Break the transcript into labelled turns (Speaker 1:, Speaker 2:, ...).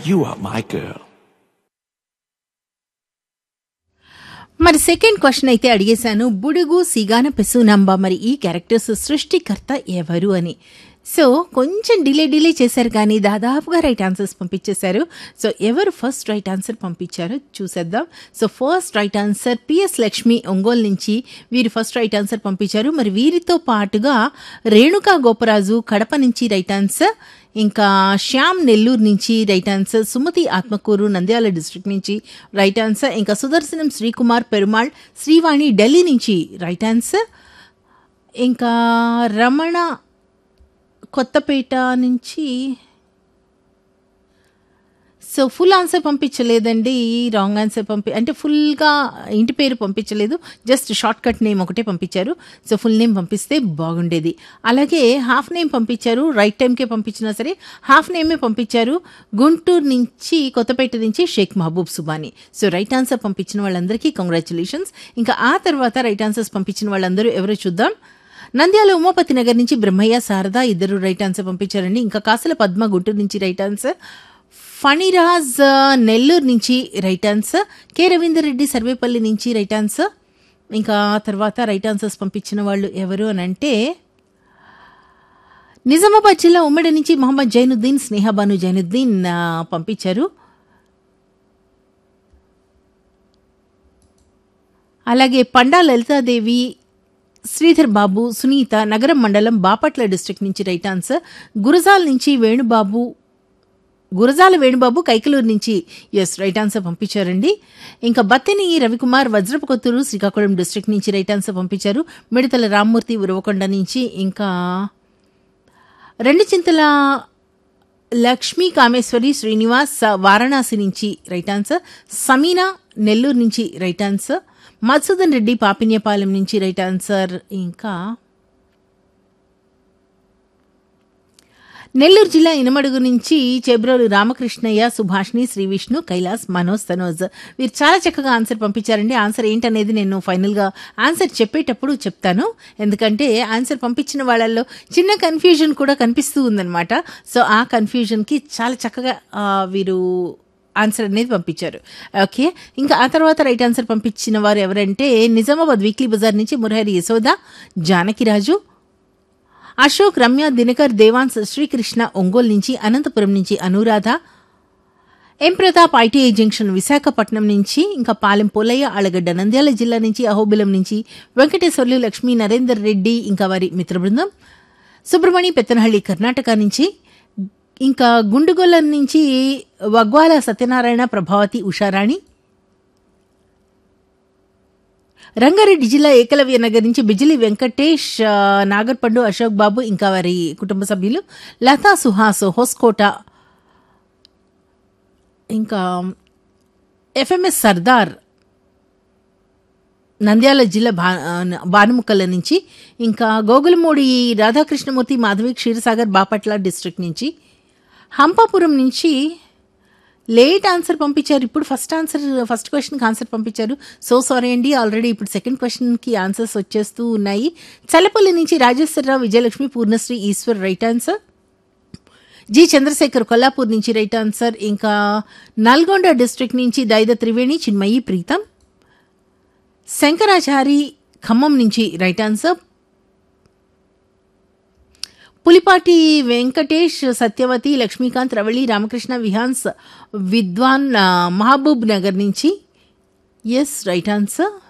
Speaker 1: You are my girl.
Speaker 2: మరి second question అయితే అడిగేశాను బుడుగు సిగాన పెసునంబ మరి ఈ క్యారెక్టర్స్ సృష్టికర్త ఎవరు అని సో కొంచెం డిలే డిలే చేశారు కానీ దాదాపుగా రైట్ ఆన్సర్స్ పంపించేశారు సో ఎవరు ఫస్ట్ రైట్ ఆన్సర్ పంపించారో చూసేద్దాం so first right answer PS Lakshmi Ongole నుంచి వీరు ఫస్ట్ రైట్ ఆన్సర్ పంపించారు మరి వీరితో పాటుగా రేణుకా గోపరాజు కడప నుంచి రైట్ ఆన్సర్ ఇంకా శ్యామ్ నెల్లూరు నుంచి right answer Sumathi Atmakur Nandyal district నుంచి రైట్ ఆన్సర్ ఇంకా సుదర్శనం శ్రీకుమార్ పెరుమాళ్ శ్రీవాణి ఢిల్లీ నుంచి రైట్ ఆన్సర్ ఇంకా రమణ కొత్తపేట నుంచి సో ఫుల్ ఆన్సర్ పంపించలేదండి రాంగ్ ఆన్సర్ పంపి అంటే ఫుల్గా ఇంటి పేరు పంపించలేదు జస్ట్ షార్ట్ కట్ నేమ్ ఒకటే పంపించారు సో ఫుల్ నేమ్ పంపిస్తే బాగుండేది అలాగే హాఫ్ నేమ్ పంపించారు రైట్ టైంకే పంపించినా సరే హాఫ్ నేమే పంపించారు గుంటూరు నుంచి కొత్తపేట నుంచి Shaik Mahaboob Subhani so right answer పంపించిన వాళ్ళందరికీ కంగ్రాచులేషన్స్ ఇంకా ఆ తర్వాత రైట్ ఆన్సర్స్ పంపించిన వాళ్ళందరూ ఎవరో చూద్దాం నంద్యాల ఉమాపతి నగర్ నుంచి బ్రహ్మయ్య శారద ఇద్దరు రైట్ ఆన్సర్ పంపించారండి ఇంకా కాసుల పద్మ గుంటూరు నుంచి రైట్ ఆన్సర్ ఫణిరాజ్ ఆ, నెల్లూరు నుంచి right answer K Ravinder Reddy Sarvepalli నుంచి రైట్ ఆన్సర్ ఇంకా తర్వాత రైట్ ఆన్సర్స్ పంపించిన వాళ్ళు ఎవరు అని అంటే నిజామాబాద్ జిల్లా ఉమ్మడి నుంచి మొహమ్మద్ జైనుద్దీన్ స్నేహబాను జైనుద్దీన్ ఆ, పంపించారు అలాగే పండా లలితాదేవి శ్రీధర్ బాబు సునీత నగరం మండలం బాపట్ల డిస్ట్రిక్ట్ నుంచి రైట్ ఆన్సర్ గురజాల్ నుంచి వేణుబాబు గురజాల వేణుబాబు కైకలూరు నుంచి ఎస్ రైట్ ఆన్సర్ పంపించారండి ఇంకా బత్తిని రవికుమార్ వజ్రపు కొత్తూరు శ్రీకాకుళం డిస్ట్రిక్ట్ నుంచి రైట్ ఆన్సర్ పంపించారు మిడతల రామ్మూర్తి ఉరవకొండ నుంచి ఇంకా రెండు చింతల లక్ష్మీ కామేశ్వరి శ్రీనివాస్ వారణాసి నుంచి రైట్ ఆన్సర్ సమీనా నెల్లూరు నుంచి రైట్ ఆన్సర్ మధుసూదన్ రెడ్డి పాపిన్యపాలెం నుంచి రైట్ ఆన్సర్ ఇంకా నెల్లూరు జిల్లా ఇనమడుగు నుంచి చెబ్రోలు రామకృష్ణయ్య సుభాష్ని శ్రీ విష్ణు కైలాస్ మనోజ్ తనోజ్ వీరు చాలా చక్కగా ఆన్సర్ పంపించారండి ఆన్సర్ ఏంటనేది నేను ఫైనల్గా ఆన్సర్ చెప్పేటప్పుడు చెప్తాను ఎందుకంటే ఆన్సర్ పంపించిన వాళ్ళల్లో చిన్న కన్ఫ్యూజన్ కూడా కనిపిస్తూ ఉందన్నమాట సో ఆ కన్ఫ్యూజన్కి చాలా చక్కగా ఆ, వీరు ఆన్సర్ అనేది పంపించారు ఓకే ఇంకా ఆ తర్వాత రైట్ ఆన్సర్ పంపించిన వారు ఎవరంటే నిజామాబాద్ వీక్లీ బజార్ నుంచి మురహరి యశోద జానకిరాజు అశోక్ రమ్య దినకర్ దేవాన్స్ శ్రీకృష్ణ ఒంగోలు నుంచి అనంతపురం నుంచి Anuradha M Pratap ITI junction Visakhapatnam నుంచి ఇంకా పాలెం పోలయ్య అళగడ్డ నంద్యాల జిల్లా నుంచి అహోబిలం నుంచి వెంకటేశ్వర్లు లక్ష్మీ నరేందర్ రెడ్డి ఇంకా వారి మిత్ర బృందం సుబ్రమణి పెత్తనహಳ್ಳಿ కర్ణాటక నుంచి ఇంకా గుండుగొల్ల నుంచి వగ్వాల సత్యనారాయణ ప్రభావతి ఉషారాణి రంగారెడ్డి జిల్లా ఏకలవ్య నగర్ నుంచి బిజిలి వెంకటేష్ ఆ, నాగర్పండు అశోక్ బాబు ఇంకా వారి కుటుంబ సభ్యులు లతా సుహాస్ హోస్కోట ఇంకా ఎఫ్ఎంఎస్ సర్దార్ నంద్యాల జిల్లా భా భానుముక్కల నుంచి ఇంకా గోగులమూడి రాధాకృష్ణమూర్తి మాధవి క్షీరసాగర్ బాపట్ల డిస్ట్రిక్ట్ నుంచి హంపాపురం నుంచి లేట్ ఆన్సర్ పంపించారు ఇప్పుడు ఫస్ట్ ఆన్సర్ ఫస్ట్ క్వశ్చన్కి ఆన్సర్ పంపించారు సో సారీ అండి ఆల్రెడీ ఇప్పుడు సెకండ్ క్వశ్చన్కి ఆన్సర్స్ వచ్చేస్తూ ఉన్నాయి చల్లపల్లి నుంచి Rajeswararao Vijayalakshmi Purnasri Eshwar right answer G Chandrasekhar Kollapur నుంచి రైట్ ఆన్సర్ ఇంకా నల్గొండ డిస్ట్రిక్ట్ నుంచి దైద త్రివేణి చిన్మయి ప్రీతం శంకరాచారి ఖమ్మం నుంచి రైట్ ఆన్సర్ పులిపాటి వెంకటేష్ సత్యవతి లక్ష్మీకాంత్ రవళి రామకృష్ణ విహాన్స్ విద్వాన్ ఆ, మహబూబ్ నగర్ నుంచి ఎస్ రైట్ ఆన్సర్